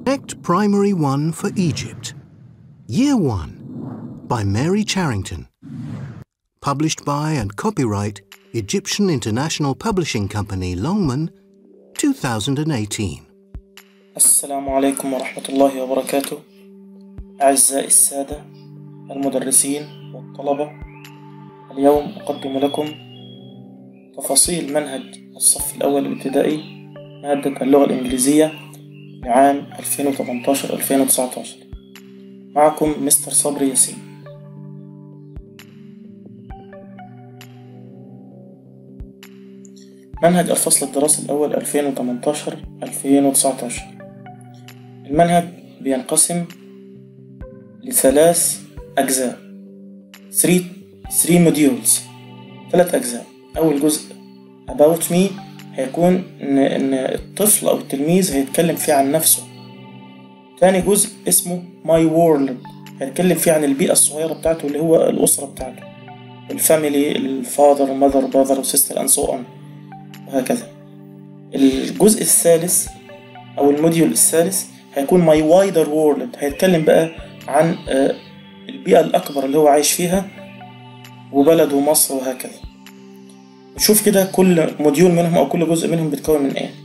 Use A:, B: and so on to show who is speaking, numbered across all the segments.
A: Act Primary 1 for Egypt. Year 1 by Mary Charrington. Published by and copyright Egyptian International Publishing Company Longman 2018.
B: السلام عليكم ورحمة الله وبركاته أعزائي السادة المدرسين والطلبة اليوم أقدم لكم تفاصيل منهج الصف الأول الابتدائي مادة اللغة الإنجليزية لعام 2018-2019 معكم مستر صبري ياسين منهج الفصل الدراسي الأول 2018-2019 المنهج بينقسم لثلاث أجزاء 3 3 موديولز ثلاث أجزاء أول جزء about me هيكون إن إن الطفل أو التلميذ هيتكلم فيه عن نفسه تاني جزء اسمه my world هيتكلم فيه عن البيئة الصغيرة بتاعته اللي هو الأسرة بتاعته الفاميلي الفاذر ماذر براذر وسيستر أند سو أون وهكذا الجزء الثالث أو الموديول الثالث هيكون my wider world هيتكلم بقى عن آه، البيئة الأكبر اللي هو عايش فيها وبلده مصر وهكذا نشوف كده كل موديول منهم أو كل جزء منهم بيتكون من إيه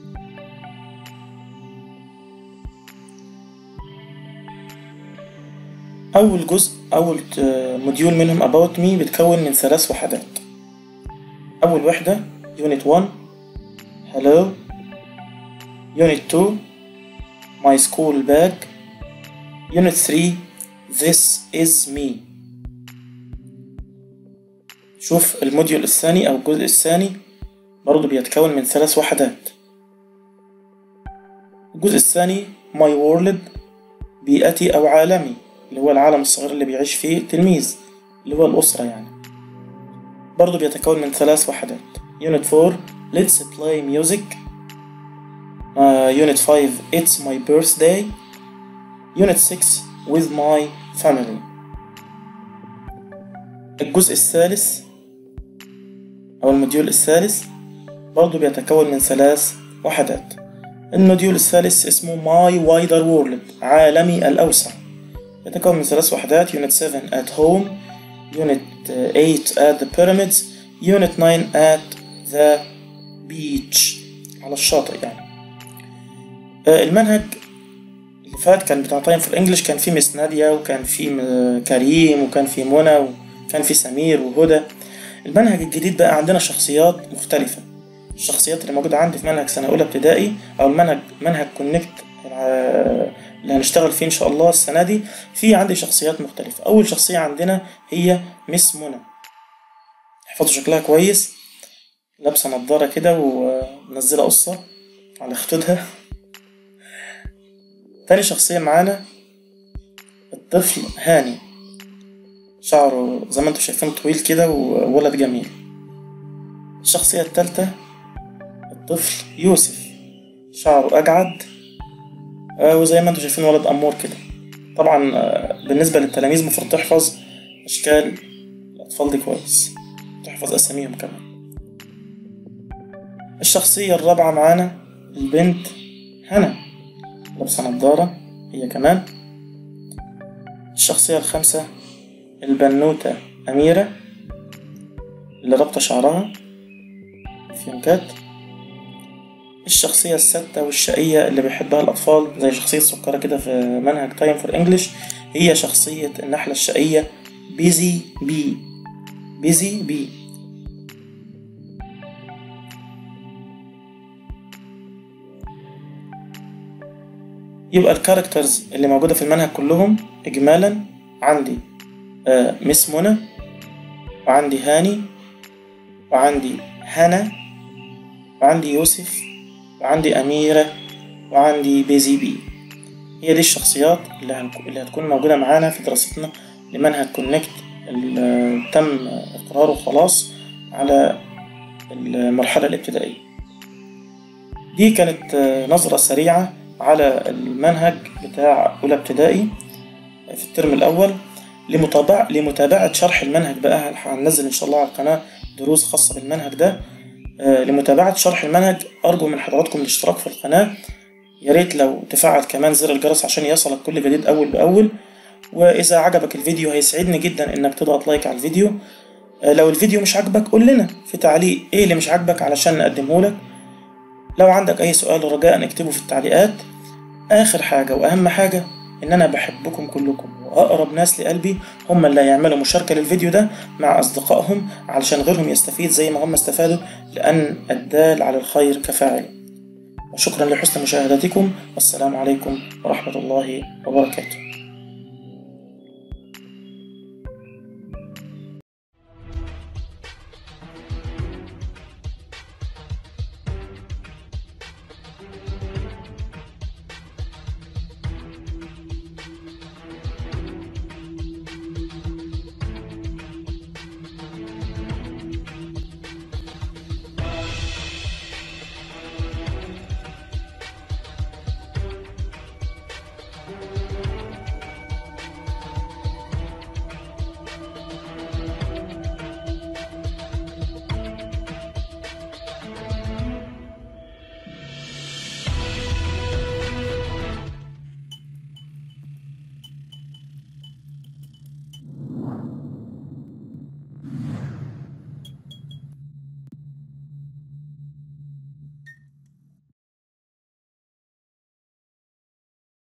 B: أول جزء أول آه، موديول منهم about me بيتكون من ثلاث وحدات أول وحدة unit 1 hello unit 2 my school bag unit 3 this is me شوف الموديول الثاني أو الجزء الثاني برضه بيتكون من ثلاث وحدات الجزء الثاني my world بيئتي أو عالمي اللي هو العالم الصغير اللي بيعيش فيه التلميذ اللي هو الأسرة يعني برضه بيتكون من ثلاث وحدات Unit 4 Let's play music uh, Unit 5 It's my birthday Unit 6 With my family الجزء الثالث أو الموديول الثالث برضه بيتكون من ثلاث وحدات الموديول الثالث اسمه My Wider World عالمي الأوسع يتكون من ثلاث وحدات Unit 7 at home Unit 8 at the pyramids Unit 9 at the beach على الشاطئ يعني آه، المنهج اللي فات كان بتاع تايم في الانجليش كان فيه مس نادية وكان فيه م- كريم وكان فيه منى وكان فيه سمير وهدى المنهج الجديد بقى عندنا شخصيات مختلفة الشخصيات اللي موجودة عندي في منهج سنة أولى ابتدائي أو المنهج منهج كونكت اللي هنشتغل فيه إن شاء الله السنة دي في عندي شخصيات مختلفة أول شخصية عندنا هي مس منى احفظوا شكلها كويس لابسة نضارة كده ومنزلة قصة على خدودها تاني شخصية معانا الطفل هاني شعره زي ما انتم شايفين طويل كده وولد جميل الشخصية التالتة الطفل يوسف شعره أجعد آه، وزي ما انتم شايفين ولد أمور كده طبعا آه، بالنسبة للتلاميذ المفروض تحفظ أشكال الأطفال دي كويس تحفظ أساميهم كمان الشخصية الرابعة معانا البنت هنا لابسة نضارة هي كمان الشخصية الخامسة البنوتة أميرة اللي رابطة شعرها فيونكات الشخصية السادسة والشقية اللي بيحبها الأطفال زي شخصية سكرة كده في منهج تايم فور انجلش هي شخصية النحلة الشقية بيزي بي بيزي بي يبقى الكاركترز اللي موجودة في المنهج كلهم إجمالا عندي آه مس منى وعندي هاني وعندي هنا وعندي يوسف وعندي أميرة وعندي بيزي بي هي دي الشخصيات اللي, هنك... اللي هتكون موجودة معانا في دراستنا لمنهج كونكت اللي تم إقراره خلاص على المرحلة الابتدائية دي كانت آه، نظرة سريعة على المنهج بتاع أولى ابتدائي في الترم الأول لمتابعة لمتابعة شرح المنهج بقى هننزل إن شاء الله على القناة دروس خاصة بالمنهج ده آه، لمتابعة شرح المنهج أرجو من حضراتكم الاشتراك في القناة يا ريت لو تفعل كمان زر الجرس عشان يصلك كل جديد أول بأول وإذا عجبك الفيديو هيسعدني جدا إنك تضغط لايك على الفيديو آه، لو الفيديو مش عاجبك قول لنا في تعليق إيه اللي مش عاجبك علشان نقدمه لك لو عندك أي سؤال رجاء اكتبه في التعليقات آخر حاجة وأهم حاجة إن أنا بحبكم كلكم وأقرب ناس لقلبي هم اللي هيعملوا مشاركة للفيديو ده مع أصدقائهم علشان غيرهم يستفيد زي ما هم استفادوا لأن الدال على الخير كفاعله وشكرا لحسن مشاهدتكم والسلام عليكم ورحمة الله وبركاته